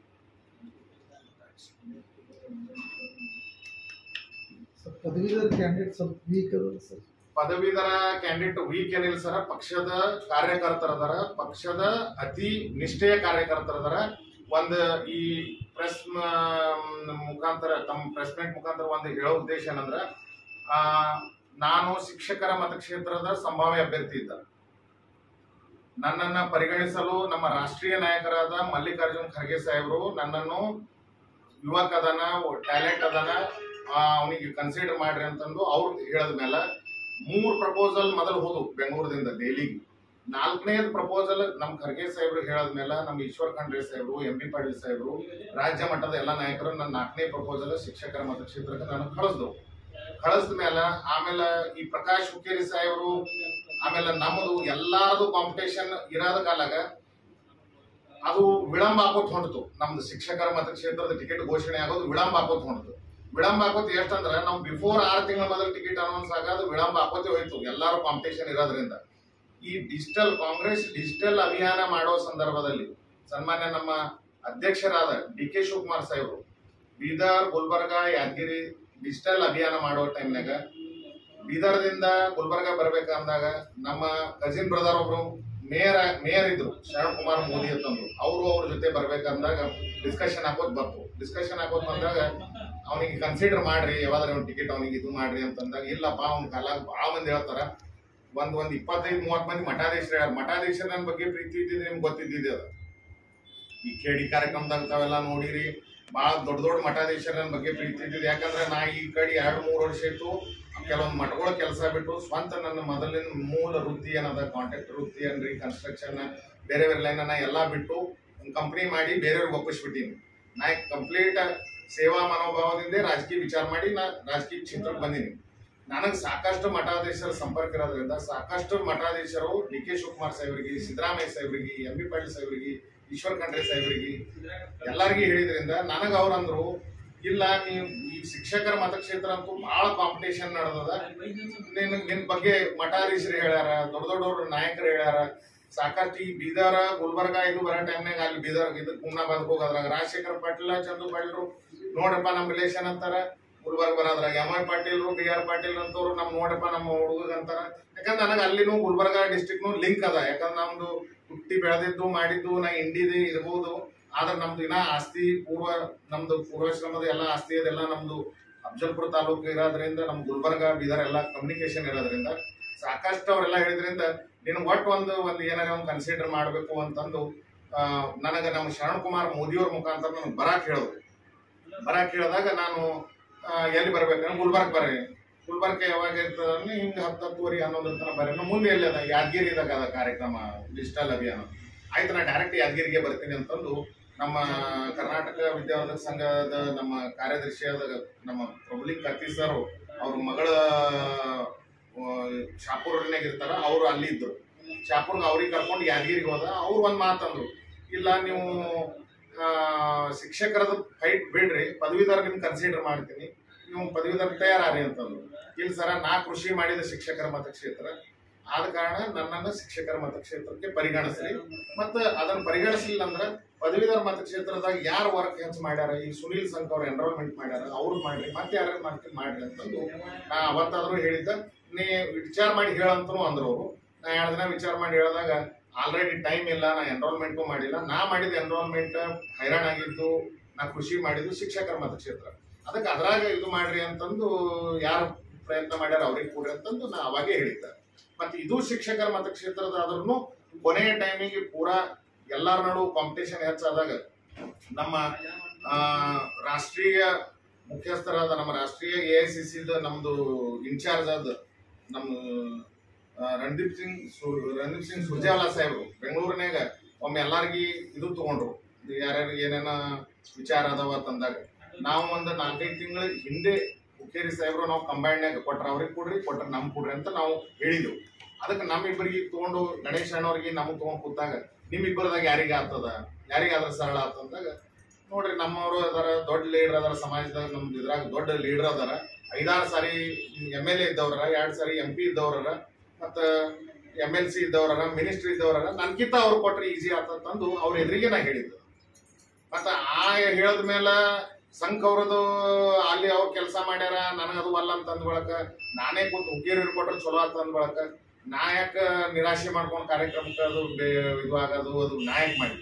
ಸರ್ ಪದವೀಧರ ಕ್ಯಾಂಡಿಡೇಟ್ ಸ್ವಲ್ಪ ವೀಕ್ ಅದ ಸರ್
ಪದವೀಧರ ಕ್ಯಾಂಡಿಡೇಟ್ ವೀಕ್ ಏನಿಲ್ಲ ಸರ್ ಪಕ್ಷದ ಕಾರ್ಯಕರ್ತರದಾರ ಪಕ್ಷದ ಅತಿ ನಿಷ್ಠೆಯ ಕಾರ್ಯಕರ್ತರದಾರ ಒಂದು ಈ ಪ್ರೆಸ್ ಮುಖಾಂತರ ತಮ್ಮ ಪ್ರೆಸ್ ಮೀಟ್ ಮುಖಾಂತರ ಒಂದು ಹೇಳೋ ಉದ್ದೇಶ ಏನಂದ್ರ ಆ, ನಾನು ಶಿಕ್ಷಕರ ಮತಕ್ಷೇತ್ರದ ಸಂಭಾವ್ಯ ಅಭ್ಯರ್ಥಿ ಇದ್ದ ನನ್ನನ್ನ ಪರಿಗಣಿಸಲು ನಮ್ಮ ರಾಷ್ಟ್ರೀಯ ನಾಯಕರಾದ ಮಲ್ಲಿಕಾರ್ಜುನ್ ಖರ್ಗೆ ಸಾಹೇಬರು ನನ್ನನ್ನು ಯುವಕ ಅದಾನ ಟ್ಯಾಲೆಂಟ್ ಅದಾನ ಅವನಿಗೆ ಕನ್ಸಿಡರ್ ಮಾಡ್ರಿ ಅಂತಂದು ಅವ್ರು ಹೇಳದ ಮೇಲೆ ಮೂರ್ ಪ್ರಪೋಸಲ್ ಮೊದಲು ಹೋದು ಬೆಂಗಳೂರದಿಂದ ದೆಹಲಿಗೆ ನಾಲ್ಕನೇದು ಪ್ರಪೋಸಲ್ ನಮ್ಮ ಖರ್ಗೆ ಸಾಹೇಬ್ರು ಹೇಳದ ಮೇಲೆ ನಮ್ಮ ಈಶ್ವರ್ ಖಂಡ್ರೆ ಸಾಹೇಬ್ರು ಎಂ ಬಿ ಪಾಟೀಲ್ ಸಾಹೇಬ್ರು ರಾಜ್ಯ ಮಟ್ಟದ ಎಲ್ಲ ನಾಯಕರು ನನ್ನ ನಾಲ್ಕನೇ ಪ್ರಪೋಸಲ್ ಶಿಕ್ಷಕರ ಮತಕ್ಷೇತ್ರಕ್ಕೆ ನಾನು ಕಳಿಸ್ದು ಕಳಿಸ್ದ ಮೇಲೆ ಆಮೇಲೆ ಈ ಪ್ರಕಾಶ್ ಹುಕ್ಕೇರಿ ಸಾಹೇಬ್ರು ಆಮೇಲೆ ನಮ್ಮದು ಎಲ್ಲಾರದು ಕಾಂಪಿಟೇಷನ್ ಇರೋದ ಕಾಲಾಗ ಅದು ವಿಳಂಬ ಆಗೋತ್ ಹೊಂಡ್ತು ನಮ್ದು ಶಿಕ್ಷಕರ ಮತಕ್ಷೇತ್ರದ ಟಿಕೆಟ್ ಘೋಷಣೆ ಆಗೋದು ವಿಳಂಬ ಆಗೋತ್ ಹೊಂಡ್ತು ವಿಳಂಬ ಆಗೋತ್ ಎಷ್ಟಂದ್ರ ನಾವು ಬಿಫೋರ್ ಆರು ತಿಂಗಳ ಮೊದಲು ಟಿಕೆಟ್ ಅನೌನ್ಸ್ ಆಗೋದು ವಿಳಂಬ ಆಗೋತೆ ಹೋಯ್ತು ಎಲ್ಲಾರು ಕಾಂಪಿಟೇಷನ್ ಇರೋದ್ರಿಂದ ಈ ಡಿಜಿಟಲ್ ಕಾಂಗ್ರೆಸ್ ಡಿಜಿಟಲ್ ಅಭಿಯಾನ ಮಾಡೋ ಸಂದರ್ಭದಲ್ಲಿ ಸನ್ಮಾನ್ಯ ನಮ್ಮ ಅಧ್ಯಕ್ಷರಾದ ಡಿ ಕೆ ಶಿವಕುಮಾರ್ ಸಾಹೇಬರು ಬೀದರ್ ಗುಲ್ಬರ್ಗ ಯಾದಗಿರಿ ಡಿಜಿಟಲ್ ಅಭಿಯಾನ ಮಾಡೋ ಟೈಮ್ನಾಗ ಬೀದರ್ದಿಂದ ಗುಲ್ಬರ್ಗ ಬರ್ಬೇಕಂದಾಗ ನಮ್ಮ ಕಜಿನ್ ಬ್ರದರ್ ಒಬ್ರು ಮೇಯರ್ ಮೇಯರ್ ಇದ್ರು ಶರಣ್ ಕುಮಾರ್ ಮೋದಿ ಅಂತಂದ್ರು ಅವರು ಅವ್ರ ಜೊತೆ ಬರ್ಬೇಕಂದಾಗ ಡಿಸ್ಕಷನ್ ಹಾಕೋದ್ ಬಂತು ಡಿಸ್ಕಷನ್ ಹಾಕೋದ್ ಬಂದಾಗ ಅವನಿಗೆ ಕನ್ಸಿಡರ್ ಮಾಡ್ರಿ ಯಾವ್ದಾರ ಒಂದು ಟಿಕೆಟ್ ಅವನಿಗೆ ಇದು ಮಾಡ್ರಿ ಅಂತಂದಾಗ ಇಲ್ಲಪ್ಪ ಅವ್ನ ಕಾಲಾಗ ಭಾಳ ಮಂದಿ ಹೇಳ್ತಾರ ಒಂದ್ ಒಂದ್ ಇಪ್ಪತ್ತೈದು ಮೂವತ್ತು ಮಂದಿ ಮಠಾಧೀಶರು ಹೇಳ್ಯಾರ ಮಠಾಧೀಶರ ನನ್ನ ಬಗ್ಗೆ ಪ್ರೀತಿ ಇದ್ದಿದ್ರೆ ನಿಮ್ಗೆ ಗೊತ್ತಿದ್ದಿದೆ ಅದು ಈ ಕೇಡಿ ಕಾರ್ಯಕ್ರಮದಾಗ ತಾವೆಲ್ಲ ನೋಡಿರಿ ಭಾಳ ದೊಡ್ಡ ದೊಡ್ಡ ಮಠಾಧೀಶರ ನನ್ನ ಬಗ್ಗೆ ಪ್ರೀತಿ ಇದ್ದಿದ್ದು ಯಾಕಂದ್ರೆ ನಾ ಈ ಕಡೆ ಎರಡು ಮೂರು ವರ್ಷ ಇತ್ತು ಕೆಲವೊಂದು ಮಠಗಳ ಕೆಲಸ ಬಿಟ್ಟು ಸ್ವಂತ ನನ್ನ ಮೊದಲಿನ ಮೂಲ ವೃತ್ತಿ ಏನದ ಕಾಂಟ್ರಾಕ್ಟ್ ವೃತ್ತಿ ಏನ್ರಿ ಕನ್ಸ್ಟ್ರಕ್ಷನ್ ಬೇರೆ ಬೇರೆ ಲೈನ್ ಎಲ್ಲ ಬಿಟ್ಟು ಒಂದು ಕಂಪ್ನಿ ಮಾಡಿ ಬೇರೆಯವ್ರಿಗೆ ಒಪ್ಪಿಸ್ಬಿಟ್ಟಿನಿ ನಾ ಕಂಪ್ಲೀಟ್ ಸೇವಾ ಮನೋಭಾವದಿಂದ ರಾಜಕೀಯ ವಿಚಾರ ಮಾಡಿ ನಾ ರಾಜಕೀಯ ಕ್ಷೇತ್ರಕ್ಕೆ ಬಂದೀನಿ ನನಗೆ ಸಾಕಷ್ಟು ಮಠಾಧೀಶರ ಸಂಪರ್ಕ ಇರೋದ್ರಿಂದ ಸಾಕಷ್ಟು ಮಠಾಧೀಶರು ಡಿ ಕೆ ಶಿವಕುಮಾರ್ ಸಾಹೇಬರಿಗೆ ಸಿದ್ದರಾಮಯ್ಯ ಸಾಹೇಬರಿಗೆ ಎಂ ಬಿ ಪಾಟೀಲ್ ಸಾಹೇಬರಿಗೆ ಈಶ್ವರ್ ಖಂಡ್ರೆ ಸಾಹೇಬರಿಗೆ ಎಲ್ಲರಿಗೂ ಹೇಳಿದ್ರಿಂದ ನನಗೆ ಅವ್ರಂದ್ರು ಇಲ್ಲ ನೀವು ಈ ಶಿಕ್ಷಕರ ಮತಕ್ಷೇತ್ರ ಅಂತೂ ಬಹಳ ಕಾಂಪಿಟೇಷನ್ ನಡೆದದ ನಿನ್ ನಿನ್ ಬಗ್ಗೆ ಮಠಾಧೀಶರು ಹೇಳ್ಯಾರ ದೊಡ್ಡ ದೊಡ್ಡವ್ರ ನಾಯಕರು ಹೇಳ್ಯಾರ ಸಾಕಷ್ಟು ಈ ಬೀದರ ಗುಲ್ಬರ್ಗ ಇದು ಬರೋ ಟೈಮ್ನಾಗ ಅಲ್ಲಿ ಬೀದರ್ ಇದು ಕುಮ್ನಾಬಾದ್ ಹೋಗೋದ್ರಾಗ ರಾಜಶೇಖರ್ ಪಾಟೀಲ ಚಂದು ಪಾಟೀಲ್ರು ನೋಡ್ರಪ್ಪ ನಮ್ಮ ರಿಲೇಷನ್ ಅಂತಾರ ಗುಲ್ಬರ್ಗ ಬರೋದ್ರಾಗ ಎಂ ಐ ಪಾಟೀಲ್ರು ಬಿ ಆರ್ ಪಾಟೀಲ್ ಅಂತವ್ರು ನಮ್ ನೋಡಪ್ಪ ನಮ್ಮ ಹುಡುಗ ಅಂತಾರ ಯಾಕಂದ್ರೆ ನನಗೆ ಅಲ್ಲಿನೂ ಗುಲ್ಬರ್ಗ ಡಿಸ್ಟಿಕ್ನು ಲಿಂಕ್ ಅದ ಯಾಕಂದ್ರೆ ನಮ್ದು ಹುಟ್ಟಿ ಬೆಳೆದಿದ್ದು ಮಾಡಿದ್ದು ನಾ ಇಂಡಿದು ಇರ್ಬೋದು ಆದ್ರೆ ನಮ್ದು ಇನ್ನ ಆಸ್ತಿ ಪೂರ್ವ ನಮ್ದು ಪೂರ್ವಾಶ್ರಮದ ಎಲ್ಲ ಆಸ್ತಿ ಅದೆಲ್ಲ ನಮ್ದು ಅಫಜಲ್ಪುರ ತಾಲೂಕು ಇರೋದ್ರಿಂದ ನಮ್ ಗುಲ್ಬರ್ಗ ಬೀದರ್ ಎಲ್ಲ ಕಮ್ಯುನಿಕೇಶನ್ ಇರೋದ್ರಿಂದ ಸಾಕಷ್ಟು ಅವರೆಲ್ಲ ಹೇಳಿದ್ರಿಂದ ನೀನು ಒಟ್ಟು ಒಂದು ಒಂದು ಏನಾರ ಒಂದು ಕನ್ಸಿಡರ್ ಮಾಡಬೇಕು ಅಂತಂದು ಆ, ನನಗೆ ನಮ್ಮ ಶರಣ್ ಕುಮಾರ್ ಮೋದಿಯವ್ರ ಮುಖಾಂತರ ನನಗೆ ಬರಾಕ್ ಹೇಳಿದ್ರು ಬರಾಕ್ ಹೇಳಿದಾಗ ನಾನು ಆ, ಎಲ್ಲಿ ಬರ್ಬೇಕಂದ್ರೆ ಗುಲ್ಬರ್ಗ ಬರ್ರಿ ಗುಲ್ಬರ್ಗ ಯಾವಾಗ ಇರ್ತದೆ ಹಿಂಗೆ ಹತ್ತು ಹತ್ತುವರೆ ಹನ್ನೊಂದರ ತನಕ ಬರ್ರಿ ಮುಂದೆ ಎಲ್ಲಿ ಅದ ಯಾದಗಿರಿದಾಗ ಅದ ಕಾರ್ಯಕ್ರಮ ಡಿಜಿಟಲ್ ಅಭಿಯಾನ ಆಯ್ತು ನಾ ಡೈರೆಕ್ಟ್ ಯಾದಗಿರಿಗೆ ಬರ್ತೀನಿ ಅಂತಂದು ನಮ್ಮ ಕರ್ನಾಟಕ ವಿದ್ಯಾವರ್ಧಕ ಸಂಘದ ನಮ್ಮ ಕಾರ್ಯದರ್ಶಿಯಾದ ನಮ್ಮ ಪ್ರಭುಲಿಂಗ್ ಕತ್ತಿ ಸರ್ ಅವ್ರ ಮಗಳ ಶಾಪೂರ್ನಾಗ ಇರ್ತಾರ ಅವ್ರು ಅಲ್ಲಿ ಇದ್ರು ಶಾಪೂರ್ಗೆ ಅವ್ರಿಗೆ ಕರ್ಕೊಂಡು ಯಾದಗಿರಿಗೆ ಹೋದ ಅವ್ರು ಒಂದು ಮಾತಂದ್ರು ಇಲ್ಲ ನೀವು ಆ, ಶಿಕ್ಷಕರದ ಫೈಟ್ ಬಿಡ್ರಿ ಪದವೀಧರ ನಿಮ್ಗೆ ಕನ್ಸಿಡರ್ ಮಾಡ್ತೀನಿ ನೀವು ಪದವೀಧರ ತಯಾರಾರಿ ಅಂತಂದ್ರು ಇಲ್ಲ ಸರ ನಾ ಕೃಷಿ ಮಾಡಿದ ಶಿಕ್ಷಕರ ಮತಕ್ಷೇತ್ರ ಆದ ಕಾರಣ ನನ್ನನ್ನು ಶಿಕ್ಷಕರ ಮತಕ್ಷೇತ್ರಕ್ಕೆ ಪರಿಗಣಿಸ್ರಿ ಮತ್ತು ಅದನ್ನ ಪರಿಗಣಿಸಲಿಲ್ಲ ಅಂದ್ರೆ ಪದವೀಧರ ಮತಕ್ಷೇತ್ರದಾಗ ಯಾರು ವರ್ಕ್ ಹೆಚ್ಚು ಮಾಡ್ಯಾರ ಈ ಸುನೀಲ್ ಸಂಘ ಅವ್ರು ಎನ್ರೋಲ್ಮೆಂಟ್ ಮಾಡ್ಯಾರ ಅವ್ರು ಮಾಡ್ರಿ ಮತ್ತೆ ಯಾರು ಮಾಡ್ತೀನಿ ಮಾಡ್ರಿ ಅಂತಂದು ನಾ ಅವತ್ತಾದ್ರೂ ಹೇಳಿದ್ದ ನೀ ವಿಚಾರ ಮಾಡಿ ಹೇಳಂತನೂ ಅಂದ್ರು ಅವರು ನಾ ಎರಡು ದಿನ ವಿಚಾರ ಮಾಡಿ ಹೇಳಿದಾಗ ಆಲ್ರೆಡಿ ಟೈಮ್ ಇಲ್ಲ ನಾ ಎನ್ರೋಲ್ಮೆಂಟು ಮಾಡಿಲ್ಲ ನಾ ಮಾಡಿದ ಎನ್ರೋಲ್ಮೆಂಟ್ ಹೈರಾಣ ಆಗಿದ್ದು ನಾ ಕೃಷಿ ಮಾಡಿದ್ದು ಶಿಕ್ಷಕರ ಮತಕ್ಷೇತ್ರ ಅದಕ್ಕೆ ಅದ್ರಾಗ ಇದು ಮಾಡ್ರಿ ಅಂತಂದು ಯಾರು ಪ್ರಯತ್ನ ಮಾಡ್ಯಾರ ಅವ್ರಿಗೆ ಕೊಡ್ರಿ ಅಂತಂದು ನಾ ಅವಾಗೇ ಹೇಳಿದ್ದೆ ಮತ್ತೆ ಇದು ಶಿಕ್ಷಕರ ಮತಕ್ಷೇತ್ರದ ಆದ್ರೂ ಕೊನೆಯ ಟೈಮಿಗೆ ಪೂರಾ ಎಲ್ಲರ ನಡು ಕಾಂಪಿಟೇಷನ್ ಹೆಚ್ಚಾದಾಗ ನಮ್ಮ ಆ, ರಾಷ್ಟ್ರೀಯ ಮುಖ್ಯಸ್ಥರಾದ ನಮ್ಮ ರಾಷ್ಟ್ರೀಯ ಎ ಐ ಸಿ ಸಿದ ನಮ್ದು ಇನ್ಚಾರ್ಜ್ ಆದ ನಮ್ಮ ಆ, ರಣದೀಪ್ ಸಿಂಗ್ ಸು- ರಣದೀಪ್ ಸಿಂಗ್ ಸುರ್ಜೇವಾಲಾ ಸಾಹೇಬ್ರು ಬೆಂಗಳೂರಿನಾಗ ಒಮ್ಮೆ ಎಲ್ಲಾರ್ಗಿ ಇದು ತಗೊಂಡ್ರು ಯಾರ್ಯಾರಿಗೆ ಏನೇನ ವಿಚಾರ ಅದಾವ ತಂದಾಗ ನಾವು ಒಂದು ನಾಲ್ಕೈದು ತಿಂಗಳ ಹಿಂದೆ ಹುಕ್ಕೇರಿ ಸಾಹೇಬ್ರು ನಾವು ಕಂಬೈನ್ಯಾಗ ಕೊಟ್ರ ಅವ್ರಿಗೆ ಕೊಡ್ರಿ ಕೊಟ್ರ ನಮ್ಗೆ ಕೊಡ್ರಿ ಅಂತ ನಾವು ಹೇಳಿದೆವು ಅದಕ್ಕೆ ನಮ್ಮಿಬ್ಬರಿಗೆ ತಗೊಂಡು ಗಣೇಶ್ ಅಣ್ಣವ್ರಿಗೆ ನಮಗೆ ತಗೊಂಡು ಕೂತಾಗ ನಿಮ್ಮಿಬ್ಬರದಾಗ ಯಾರಿಗೆ ಆಗ್ತದ ಯಾರಿಗಾದ್ರ ಸರಳ ಆತಂದಾಗ ನೋಡ್ರಿ ನಮ್ಮವರು ಅದಾರ ದೊಡ್ಡ ಲೀಡರ್ ಅದಾರ ಸಮಾಜದಾಗ ನಮ್ದು ಇದ್ರಾಗ ದೊಡ್ಡ ಲೀಡರ್ ಅದಾರ ಐದಾರು ಸಾರಿ ಎಮ್ ಎಲ್ ಎ ಇದ್ದವ್ರ ಎರಡು ಸಾರಿ ಎಂ ಪಿ ಇದ್ದವ್ರ ಮತ್ತು ಎಮ್ ಎಲ್ ಸಿ ಇದ್ದವ್ರ ಮಿನಿಸ್ಟ್ರಿ ಇದ್ದವ್ರ ನನ್ಕಿಂತ ಅವ್ರು ಕೊಟ್ರೆ ಈಸಿ ಆತಂತಂದು ಅವ್ರ ಎದುರಿಗೆ ನಾ ಹೇಳಿದ್ದು ಮತ್ತು ಆ ಹೇಳದ ಮೇಲೆ ಸಂಘ ಅವ್ರದ್ದು ಅಲ್ಲಿ ಅವ್ರು ಕೆಲಸ ಮಾಡ್ಯಾರ ನನಗದು ಅಲ್ಲ ಅಂತ ಅಂದ್ ಬಳಕ ನಾನೇ ಕೂತು ಹುಕ್ಕೇರಿ ಕೊಟ್ರೆ ಚಲೋ ಆತ ಅಂದ್ ಬಳಕ ನಾ ಯಾಕೆ ನಿರಾಶೆ ಮಾಡ್ಕೊಂಡು ಕಾರ್ಯಕ್ರಮಕ್ಕೆ ಅದು ಬೇ- ಇದು ಆಗೋದು ಅದು ನಾ ಯಾಕೆ ಮಾಡಿ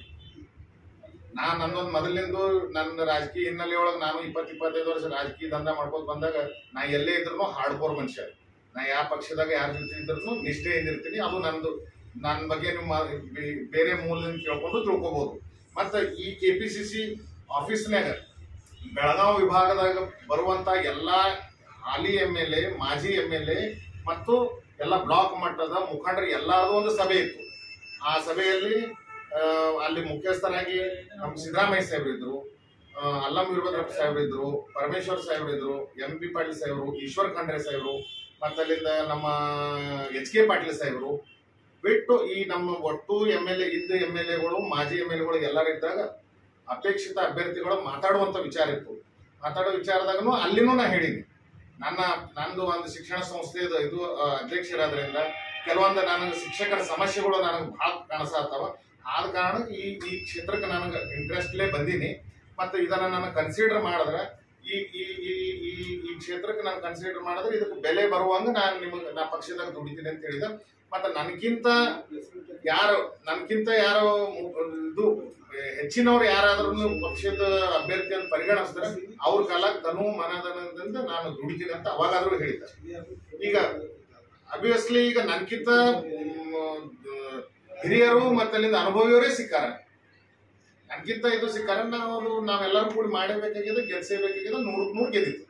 ನಾ ನಂದೊಂದು ಮೊದಲಿಂದು ನನ್ನ ರಾಜಕೀಯ ಹಿನ್ನೆಲೆ ಒಳಗೆ ನಾನು ಇಪ್ಪತ್ತು ಇಪ್ಪತ್ತೈದು ವರ್ಷ ರಾಜಕೀಯ ದಂಧ ಮಾಡ್ಕೊಂಡು ಬಂದಾಗ ನಾ ಎಲ್ಲೇ ಇದ್ರು ಹಾರ್ಡ್ಕೋರ್ ಮನುಷ್ಯ ನಾ ಯಾವ ಪಕ್ಷದಾಗ ಯಾರ ಜೊತೆ ಇದ್ರು ನಿಷ್ಠೆಯಿಂದ ಇರ್ತೀನಿ ಅದು ನಂದು ನನ್ನ ಬಗ್ಗೆ ನೀವು ಮಾ- ಬೇ- ಬೇರೆ ಮೂಲದಿಂದ ಕೇಳ್ಕೊಂಡು ತಿಳ್ಕೊಬೋದು ಮತ್ತು ಈ ಕೆ ಪಿ ಸಿ ಸಿ ಆಫೀಸ್ನ್ಯಾಗ ಬೆಳಗಾವಿ ವಿಭಾಗದಾಗ ಬರುವಂತ ಎಲ್ಲ ಹಾಲಿ ಎಮ್ ಎಲ್ ಎ ಮಾಜಿ ಎಮ್ ಎಲ್ ಎ ಮತ್ತು ಎಲ್ಲ ಬ್ಲಾಕ್ ಮಟ್ಟದ ಮುಖಂಡರು ಎಲ್ಲರದು ಒಂದು ಸಭೆ ಇತ್ತು ಆ ಸಭೆಯಲ್ಲಿ ಆ, ಅಲ್ಲಿ ಮುಖ್ಯಸ್ಥರಾಗಿ ನಮ್ಮ ಸಿದ್ದರಾಮಯ್ಯ ಸಾಹೇಬ್ರು ಇದ್ರು ಆ, ಅಲ್ಲಂ ವೀರಭದ್ರಪ್ಪ ಸಾಹೇಬ್ರು ಇದ್ರು ಪರಮೇಶ್ವರ್ ಸಾಹೇಬ್ರು ಇದ್ರು ಎಂ ಪಿ ಪಾಟೀಲ್ ಸಾಹೇಬ್ರು ಈಶ್ವರ್ ಖಂಡ್ರೆ ಸಾಹೇಬ್ರು ಮತ್ತು ಅಲ್ಲಿಂದ ನಮ್ಮ ಎಚ್ ಕೆ ಪಾಟೀಲ್ ಸಾಹೇಬ್ರು ಬಿಟ್ಟು ಈ ನಮ್ಮ ಒಟ್ಟು ಎಮ್ ಎಲ್ ಎ ಇದ್ದ ಎಮ್ ಎಲ್ ಎಗಳು ಮಾಜಿ ಎಮ್ ಎಲ್ ಎಗಳು ಎಲ್ಲರೂ ಇದ್ದಾಗ ಅಪೇಕ್ಷಿತ ಅಭ್ಯರ್ಥಿಗಳು ಮಾತಾಡುವಂತ ವಿಚಾರ ಇತ್ತು ಮಾತಾಡೋ ವಿಚಾರದಾಗನು ಅಲ್ಲಿನೂ ನಾ ಹೇಳಿನಿ ನನ್ನ ನಂದು ಒಂದು ಶಿಕ್ಷಣ ಸಂಸ್ಥೆದ ಇದು ಆ, ಅಧ್ಯಕ್ಷರಾದ್ರಿಂದ ಕೆಲವೊಂದು ನನಗೆ ಶಿಕ್ಷಕರ ಸಮಸ್ಯೆಗಳು ನನಗೆ ಭಾಳ ಕಾಣಿಸ್ತಾವ ಆದ ಕಾರಣ ಈ ಈ ಕ್ಷೇತ್ರಕ್ಕೆ ನನಗೆ ಇಂಟ್ರೆಸ್ಟ್ಲೇ ಬಂದೀನಿ ಮತ್ತು ಇದನ್ನ ನಾನು ಕನ್ಸಿಡರ್ ಮಾಡಿದ್ರೆ ಈ ಈ ಈ ಈ ಈ ಕ್ಷೇತ್ರಕ್ಕೆ ನಾನು ಕನ್ಸಿಡರ್ ಮಾಡಿದ್ರೆ ಇದಕ್ಕೆ ಬೆಲೆ ಬರುವಂಗ ನಾನು ನಿಮಗೆ ನಾ ಪಕ್ಷದಾಗ ದುಡಿತೀನಿ ಅಂತ ಹೇಳಿದ ಮತ್ತು ನನಗಿಂತ ಯಾರು ನನ್ಕಿಂತ ಯಾರು ಮು- ಇದು ಹೆಚ್ಚಿನವ್ರು ಯಾರಾದ್ರೂ ಪಕ್ಷದ ಅಭ್ಯರ್ಥಿ ಅಂತ ಪರಿಗಣಿಸಿದ್ರೆ ಅವ್ರ ಕಾಲ ತನು ಮನದನದಿಂದ ನಾನು ದುಡಿತೀನಿ ಅಂತ ಅವಾಗಾದ್ರೂ ಹೇಳಿದ್ದೆ ಈಗ ಅಬ್ವಿಯಸ್ಲಿ ಈಗ ನನ್ಕಿಂತ ಮ್, ಹಿರಿಯರು ಮತ್ತೆ ಅಲ್ಲಿಂದ ಅನುಭವಿಯವರೇ ಸಿಕ್ಕಾರ ನನ್ಕಿಂತ ಇದು ಸಿಕ್ಕಾರ ನಾವು ನಾವೆಲ್ಲರೂ ಕೂಡಿ ಮಾಡಬೇಕಾಗಿದೆ ಗೆಲ್ಸೇಬೇಕಾಗಿದೆ ನೂರಕ್ಕೆ ನೂರು ಗೆದ್ದಿತ್ತು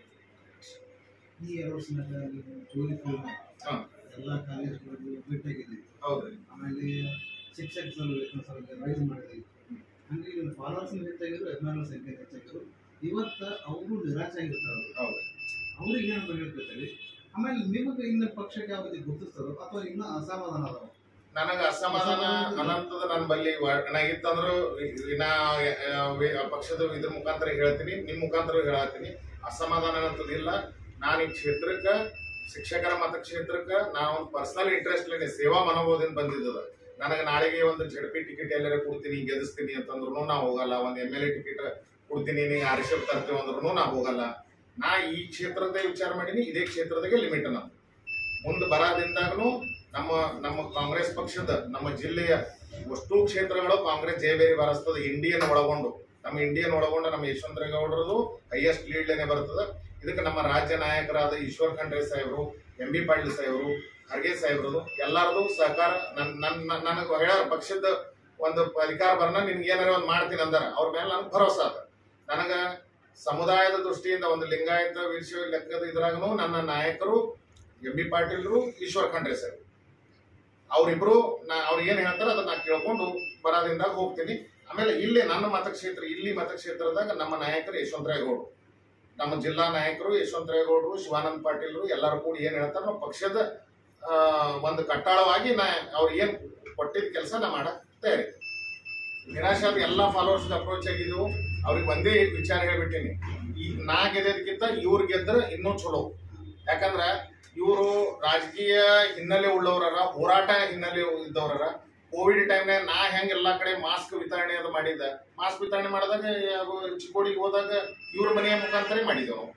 ಈ ಎರಡು ವರ್ಷನಾಗ ನೀವು ಜೋಲಿ ಫಿಲ್ಮ್
ಹಾಂ
ಎಲ್ಲ ಕಾಲೇಜ್ಗಳಲ್ಲಿ ಭೇಟಿಯಾಗಿದ್ದೀವಿ
ಹೌದ್ರಿ
ಆಮೇಲೆ ಶಿಕ್ಷಕ ಸಲ ವೇತನ ಸಲ ರೈಸ್ ಮಾಡಿದ್ದೀವಿ ಹಂಗೆ ನಿಮ್ಮ ಫಾಲೋವರ್ಸ್ ಹೆಚ್ಚಾಗಿದ್ರು ಅಭಿಮಾನಿಗಳ ಸಂಖ್ಯೆ ಹೆಚ್ಚಾಗಿದ್ರು ಇವತ್ತು ಅವರು ನಿರಾಶೆ ಆಗಿರ್ತಾರೆ
ಹೌದು
ಅವ್ರಿಗೆ ಏನು ಹೇಳ್ಬೇಕಲ್ಲಿ ಆಮೇಲೆ ನಿಮಗೆ ಇನ್ನು ಪಕ್ಷಕ್ಕೆ ಯಾವ ರೀತಿ ಗುರುತಿಸ್ತದೋ ಅಥವಾ ಇನ್ನೂ ಅಸಮಾಧಾನ ಅದಾವ
ನನಗ ಅಸಮಾಧಾನ ಅನಂತದ ನನ್ನ ಬಲ್ಲಿ ಇತ್ತಂದ್ರು ನಾ ಆ, ವಿ- ಆ ಪಕ್ಷದ ಇದ್ರ ಮುಖಾಂತರ ಹೇಳ್ತೀನಿ ನಿಮ್ ಮುಖಾಂತರ ಹೇಳತ್ತೀನಿ ಅಸಮಾಧಾನ ಅನ್ನೋದಿಲ್ಲ ನಾನು ಈ ಕ್ಷೇತ್ರಕ್ಕೆ ಶಿಕ್ಷಕರ ಮತಕ್ಷೇತ್ರಕ್ಕೆ ನಾ ಒಂದು ಪರ್ಸನಲ್ ಇಂಟ್ರೆಸ್ಟ್ ಸೇವಾ ಮನೋಭಾವದಿಂದ ಬಂದಿದ್ದದ ನನಗೆ ನಾಳೆಗೆ ಒಂದು ಜಡ್ ಪಿ ಟಿಕೆಟ್ ಎಲ್ಲಾರ ಕೊಡ್ತೀನಿ ಗೆಲ್ಲಿಸ್ತೀನಿ ಅಂತಂದ್ರು ನಾ ಹೋಗಲ್ಲ ಒಂದು ಎಮ್ ಎಲ್ ಎ ಟಿಕೆಟ್ ಕೊಡ್ತೀನಿ ನೀವು ಆರಿಸಪ್ ತರ್ತೀವಿ ಅಂದ್ರೂ ನಾ ಹೋಗಲ್ಲ ನಾ ಈ ಕ್ಷೇತ್ರದೇ ವಿಚಾರ ಮಾಡೀನಿ ಇದೇ ಕ್ಷೇತ್ರದಾಗೆ ಲಿಮಿಟ್ ನಾನು ಮುಂದೆ ಬರಾದಿಂದಾಗನು ನಮ್ಮ ನಮ್ಮ ಕಾಂಗ್ರೆಸ್ ಪಕ್ಷದ ನಮ್ಮ ಜಿಲ್ಲೆಯ ಅಷ್ಟು ಕ್ಷೇತ್ರಗಳು ಕಾಂಗ್ರೆಸ್ ಜಯಬೇರಿ ಬರಸ್ತದ ಇಂಡಿಯನ್ ಒಳಗೊಂಡು ನಮ್ಮ ಇಂಡಿಯನ್ ಒಳಗೊಂಡು ನಮ್ಮ ಯಶವಂತರೇಗೌಡರದು ಹೈಯೆಸ್ಟ್ ಲೀಡ್ಲೇನೆ ಬರ್ತದ ಇದಕ್ಕೆ ನಮ್ಮ ರಾಜ್ಯ ನಾಯಕರಾದ ಈಶ್ವರ್ ಖಂಡ್ರೆ ಸಾಹೇಬರು ಎಂ ಬಿ ಪಾಟೀಲ್ ಸಾಹೇಬರು ಖರ್ಗೆ ಸಾಹೇಬ್ರದು ಎಲ್ಲರದು ಸಹಕಾರ ನನ್ ನನ್ನ ನನಗೆ ಹೇಳ ಪಕ್ಷದ ಒಂದು ಅಧಿಕಾರ ಬರನ ನಿನ್ಗೆ ಏನಾರ ಒಂದು ಮಾಡ್ತೀನಿ ಅಂದಾರ ಅವ್ರ ಮೇಲೆ ನನಗೆ ಭರೋಸಾ ಅದ ನನಗ ಸಮುದಾಯದ ದೃಷ್ಟಿಯಿಂದ ಒಂದು ಲಿಂಗಾಯತ ವೀರಶೈವ ಲೆಕ್ಕದ ಇದ್ರಾಗನು ನನ್ನ ನಾಯಕರು ಎಂ ಬಿ ಪಾಟೀಲ್ರು ಈಶ್ವರ್ ಖಂಡ್ರೆ ಸರ್ ಅವರಿಬ್ರು ನಾ ಅವ್ರು ಏನ್ ಹೇಳ್ತಾರ ಅದನ್ನ ನಾ ಕೇಳ್ಕೊಂಡು ಬರೋದ್ರಿಂದಾಗ ಹೋಗ್ತೀನಿ ಆಮೇಲೆ ಇಲ್ಲಿ ನನ್ನ ಮತಕ್ಷೇತ್ರ ಇಲ್ಲಿ ಮತಕ್ಷೇತ್ರದಾಗ ನಮ್ಮ ನಾಯಕರು ಯಶವಂತರಾಯಗೌಡರು ನಮ್ಮ ಜಿಲ್ಲಾ ನಾಯಕರು ಯಶವಂತರಾಯಗೌಡರು ಶಿವಾನಂದ ಪಾಟೀಲ್ರು ಎಲ್ಲರೂ ಕೂಡಿ ಏನ್ ಹೇಳ್ತಾರ ನಾವು ಪಕ್ಷದ ಆ, ಒಂದು ಕಟ್ಟಾಳವಾಗಿ ನಾ ಅವ್ರು ಏನ್ ಕೊಟ್ಟಿದ್ದ ಕೆಲಸ ನಾ ಮಾಡಕ್ ತಯಾರಿ ನಿರಾಶೆ ಆದ ಎಲ್ಲ ಫಾಲೋವರ್ಸ್ ಅಪ್ರೋಚ್ ಆಗಿದ್ವು ಅವ್ರಿಗೆ ಒಂದೇ ವಿಚಾರ ಹೇಳ್ಬಿಟ್ಟಿನಿ ಈ ನಾ ಗೆದ್ದಕ್ಕಿಂತ ಇವ್ರು ಗೆದ್ರೆ ಇನ್ನೂ ಚಲೋ ಯಾಕಂದ್ರ ಇವರು ರಾಜಕೀಯ ಹಿನ್ನೆಲೆ ಉಳ್ಳವರರ ಹೋರಾಟ ಹಿನ್ನೆಲೆ ಇದ್ದವರರ ಕೋವಿಡ್ ಟೈಮ್ನಾಗ ನಾ ಹೆಂಗ್ ಎಲ್ಲಾ ಕಡೆ ಮಾಸ್ಕ್ ವಿತರಣೆ ಅದು ಮಾಡಿದ್ದೆ ಮಾಸ್ಕ್ ವಿತರಣೆ ಮಾಡಿದಾಗ ಅದು ಚಿಕ್ಕೋಡಿಗೆ ಹೋದಾಗ ಇವ್ರ ಮನೆಯ ಮುಖಾಂತರ ಮಾಡಿದ್ದೆವು ನಾವು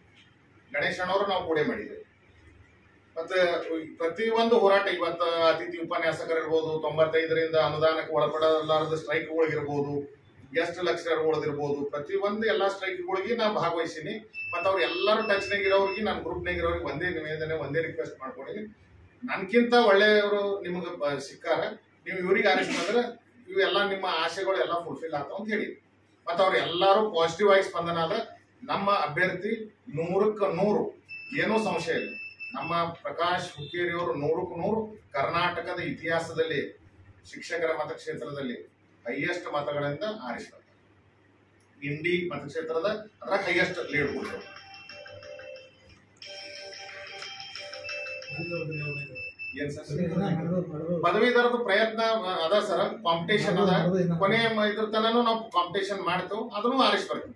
ಗಣೇಶ್ ಅಣ್ಣವರು ನಾವು ಕೂಡೆ ಮಾಡಿದ್ದೇವೆ ಮತ್ತೆ ಪ್ರತಿ ಒಂದು ಹೋರಾಟ ಇವತ್ತು ಅತಿಥಿ ಉಪನ್ಯಾಸಕರಿರ್ಬೋದು ತೊಂಬತ್ತೈದರಿಂದ ಅನುದಾನಕ್ಕೆ ಒಳಪಡಲಾರದ ಸ್ಟ್ರೈಕ್ಗಳಿಗಿರ್ಬೋದು ಗೆಸ್ಟ್ ಲೆಕ್ಚರರ್ಗಳಿರ್ಬೋದು ಪ್ರತಿ ಒಂದು ಎಲ್ಲ ಸ್ಟ್ರೈಕ್ಗಳಿಗೆ ನಾ ಭಾಗವಹಿಸೀನಿ ಮತ್ತು ಅವ್ರು ಎಲ್ಲರೂ ಟಚ್ನಾಗ ಇರೋರಿಗೆ ನನ್ನ ಗ್ರೂಪ್ನಾಗ ಇರೋರಿಗೆ ಒಂದೇ ನಿವೇದನೆ ಒಂದೇ ರಿಕ್ವೆಸ್ಟ್ ಮಾಡ್ಕೊಂಡಿನಿ ನನ್ಕಿಂತ ಒಳ್ಳೆಯವರು ನಿಮಗೆ ಬ- ಸಿಕ್ಕಾರ ನೀವು ಇವ್ರಿಗೆ ಆರಿಸಿದ್ರೆ ಇವೆಲ್ಲ ನಿಮ್ಮ ಆಸೆಗಳು ಎಲ್ಲ ಫುಲ್ಫಿಲ್ ಆಗ್ತಾವ ಅಂತ ಹೇಳಿ ಮತ್ತು ಅವ್ರು ಎಲ್ಲರೂ ಪಾಸಿಟಿವ್ ಆಗಿ ಸ್ಪಂದನ ಅದ ನಮ್ಮ ಅಭ್ಯರ್ಥಿ ನೂರಕ್ಕೆ ನೂರು ಏನೂ ಸಂಶಯ ಇಲ್ಲ ನಮ್ಮ ಪ್ರಕಾಶ್ ಹುಕ್ಕೇರಿ ಅವರು ನೂರಕ್ಕೆ ನೂರು ಕರ್ನಾಟಕದ ಇತಿಹಾಸದಲ್ಲಿ ಶಿಕ್ಷಕರ ಮತಕ್ಷೇತ್ರದಲ್ಲಿ ಹೈಯೆಸ್ಟ್ ಮತಗಳಿಂದ ಆರಿಸ್ತಾರೆ ಇಂಡಿ ಮತಕ್ಷೇತ್ರದ ಅದ್ರಾಗ ಹೈಯೆಸ್ಟ್ ಲೀಡ್ ಕೊಡ್ತಾರೆ ಏನ್ ಸರ್ ಪದವೀಧರದ ಪ್ರಯತ್ನ ಅದ ಸರ್ ಕಾಂಪಿಟೇಷನ್ ಅದ ಕೊನೆ ಮ- ಇದ್ರ ತನನು ನಾವು ಕಾಂಪಿಟೇಷನ್ ಮಾಡ್ತೇವೆ ಅದನ್ನು ಆರಿಸಿ ಬರ್ತೀವಿ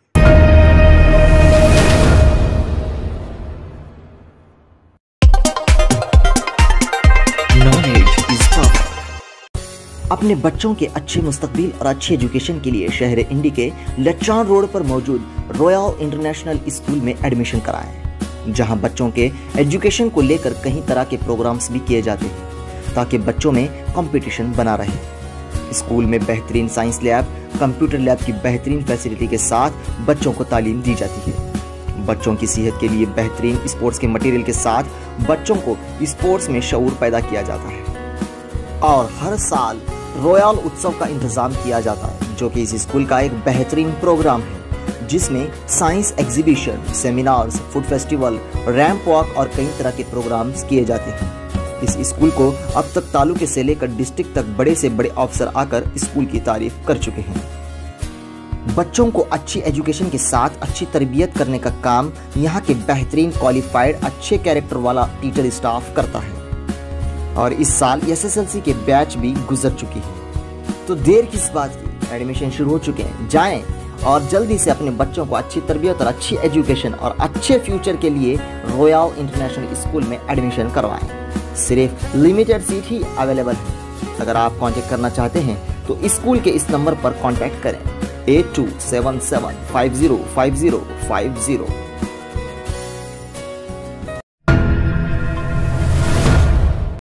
नॉलेज इज पावर अपने बच्चों के अच्छे मुस्तकबिल और अच्छी एजुकेशन के लिए शहर इंडी के लच्चान रोड पर मौजूद रॉयल इंटरनेशनल स्कूल में एडमिशन कराएं जहां बच्चों के एजुकेशन को लेकर कई तरह के प्रोग्राम्स भी किए जाते हैं ताकि बच्चों में कंपटीशन बना रहे स्कूल में बेहतरीन साइंस लैब कंप्यूटर लैब की बेहतरीन फैसिलिटी के साथ बच्चों को तालीम दी जाती है बच्चों की सेहत के लिए बेहतरीन स्पोर्ट्स के मटेरियल के साथ बच्चों को स्पोर्ट्स में शऊर पैदा किया जाता है और हर साल रॉयल उत्सव का इंतजाम किया जाता है जो कि इस स्कूल का एक बेहतरीन प्रोग्राम है जिसमें science exhibition seminars food festival ramp walk और कई तरह के प्रोग्राम्स किए जाते हैं इस स्कूल को अब तक तालुके से लेकर डिस्ट्रिक्ट तक बड़े से बड़े अफसर आकर स्कूल की तारीफ कर चुके हैं बच्चों को अच्छी एजुकेशन के साथ अच्छी तरबियत करने का काम यहाँ के बेहतरीन क्वालिफाइड अच्छे कैरेक्टर वाला टीचर स्टाफ करता है और इस साल एसएसएलसी के बैच भी गुजर चुकी है तो देर किस बात की एडमिशन शुरू हो चुके हैं जाएं और जल्दी से अपने बच्चों को अच्छी तरबियत और अच्छी एजुकेशन और अच्छे फ्यूचर के लिए रॉयल इंटरनेशनल स्कूल में एडमिशन करवाएं सिर्फ लिमिटेड सीट ही अवेलेबल है अगर आप कांटेक्ट करना चाहते हैं तो स्कूल के इस नंबर पर कांटेक्ट करें eight two seven seven five zero five zero five zero